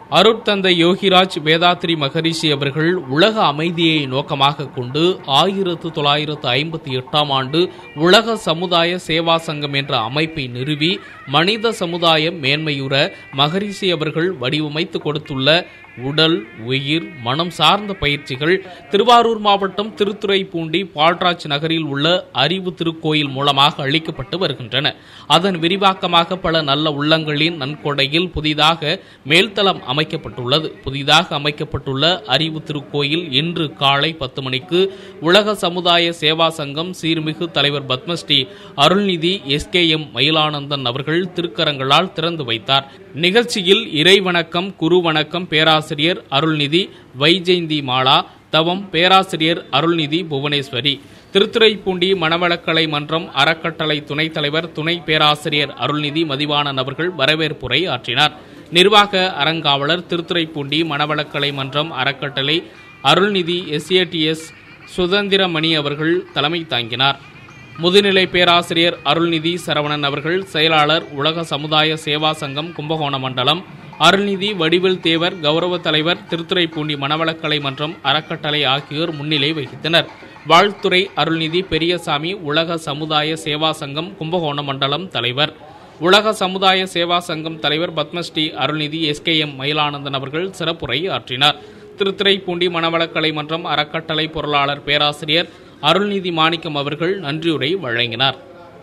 அருட்தந்தை யோகிராஜ் வேதாத்ரி மகரிஷி அவர்கள் உலக அமைதியை நோக்கமாக கொண்டு ஆயிரத்து தொள்ளாயிரத்து ஐம்பத்தி எட்டாம் ஆண்டு உலக சமுதாய சேவா சங்கம் என்ற அமைப்பை நிறுவி மனித சமுதாயம் மேன்மையுற மகரிஷி அவர்கள் வடிவமைத்து கொடுத்துள்ள உடல் உயிர் மனம் சார்ந்த பயிற்சிகள் திருவாரூர் மாவட்டம் திருத்துறைப்பூண்டி பால்ராஜ் நகரில் உள்ள அறிவு திருக்கோயில் மூலமாக அளிக்கப்பட்டு வருகின்றன அதன் விரிவாக்கமாக பல நல்ல உள்ளங்களின் நன்கொடையில் புதிதாக மேல்தளம் அமைக்கப்பட்டுள்ளது புதிதாக அமைக்கப்பட்டுள்ள அறிவு திருக்கோயில் இன்று காலை பத்து மணிக்கு உலக சமுதாய சேவா சங்கம் சீர்மிகு தலைவர் பத்மஸ்ரீ அருள்நிதி எஸ்கேஎம் மயிலானந்தன் அவர்கள் திருக்கரங்களால் திறந்து வைத்தார் நிகழ்ச்சியில் இறை வணக்கம் குரு வணக்கம் பேராசிரியர் அருள்நிதி வைஜெயந்தி மாலா தவம் பேராசிரியர் அருள்நிதி புவனேஸ்வரி திருத்துறைப்பூண்டி மணவளக்கலை மன்றம் அறக்கட்டளை துணைத் தலைவர் துணை பேராசிரியர் அருள்நிதி மதிவாணன் அவர்கள் வரவேற்புரை ஆற்றினார் நிர்வாக அறங்காவலர் திருத்துறைப்பூண்டி மணவளக்கலை மன்றம் அறக்கட்டளை அருள்நிதி எஸ்ஏடிஎஸ் சுதந்திரமணி அவர்கள் தலைமை தாங்கினார் முதுநிலை பேராசிரியர் அருள்நிதி சரவணன் அவர்கள் செயலாளர் உலக சமுதாய சேவா சங்கம் கும்பகோணம் மண்டலம் அருள்நிதி வடிவில் தேவர் கௌரவ தலைவர் திருத்துறைப்பூண்டி மணவளக்கலை மன்றம் அறக்கட்டளை ஆகியோர் முன்னிலை வகித்தனர் வாழ்த்துறை அருள்நிதி பெரியசாமி உலக சமுதாய சேவா சங்கம் கும்பகோணம் மண்டலம் தலைவர் உலக சமுதாய சேவா சங்கம் தலைவர் பத்மஸ்ரீ அருள்நிதி எஸ்கேஎம் மயிலானந்தன் அவர்கள் சிறப்புரை ஆற்றினார் திருத்துறைப்பூண்டி மணவளக்கலை மன்றம் அறக்கட்டளை பொருளாளர் பேராசிரியர் அருள்நிதி மாணிக்கம் அவர்கள் நன்றியுரை வழங்கினார்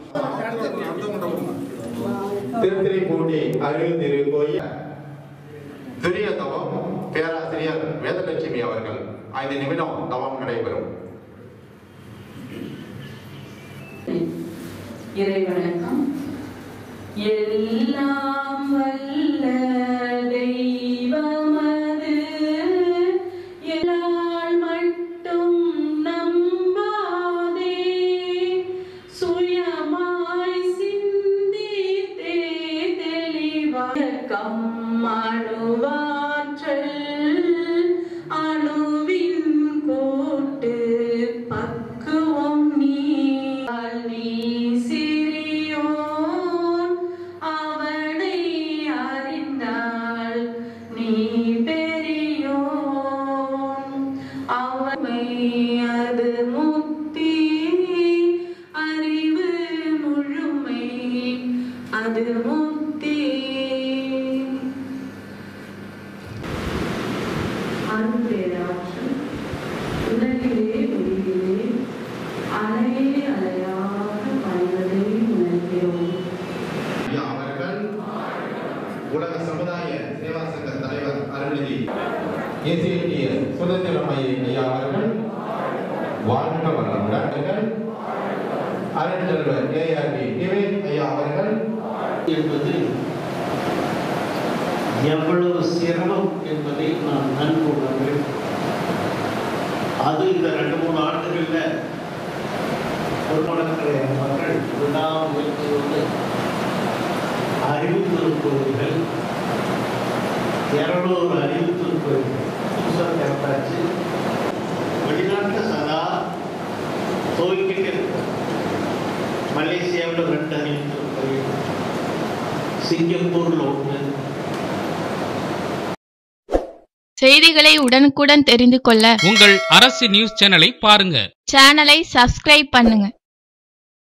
திருத்திரைப்பூண்டி அருள் திருக்கோயில் துரிய தவம் பேராசிரியர் வேதலட்சுமி அவர்கள் ஐந்து நிமிடம் தவம் நடைபெறும் இறைவணக்கம் எல்லாம் வல்ல தெய்வமது எல்லாள் மட்டும் நம்பாதே சுயமாய் சிந்தித்தே தெளிவாக்கம் அணுவாற்றல் அணுவின் கூட்டு பக்குவம் நீ நீ சிறியோன் அவனை அறிந்தால் நீ பெரியோன் அவமை அது முத்தி அறிவு முழுமை அது முத்தி அன்பேராற்றல் உலகிலே உயிரிலே அலையே அலையாக வாழ்வதை உணர்கிறோம் ஐயா அவர்கள் உலக சமுதாய சேவா சங்க தலைவர் அருள்நிதி ஏசிஎன்டிஎஸ் சுதந்திரமய ஐயா அவர்கள் வாழ்க வளமுடன் அவர்கள் அருள்தலைவர் ஏஆர்பி நிவேத் ஐயா அவர்கள் என்பது எவ்வளவு சிரமம் என்பதை நான் நன்கு உணர்கிறேன் அது இந்த ரெண்டு மூணு ஆண்டுகளில் பொறுப்படக்கிற மக்கள் விடாமுயற்சியோடு அறிவு திருக்கோயில்கள் இருநூறு அறிவு திருக்கோயில்கள் புதுசாக திறந்தாச்சு வெளிநாட்டில் சதா துவக்கிட்டு இருக்கு மலேசியாவில் ரெண்டு அறிவு திருக்கோயில் சிங்கப்பூரில் ஒன்று செய்திகளை உடனுக்குடன் தெரிந்து கொள்ள உங்கள் அரசு நியூஸ் சேனலை பாருங்க சேனலை சப்ஸ்கிரைப் பண்ணுங்க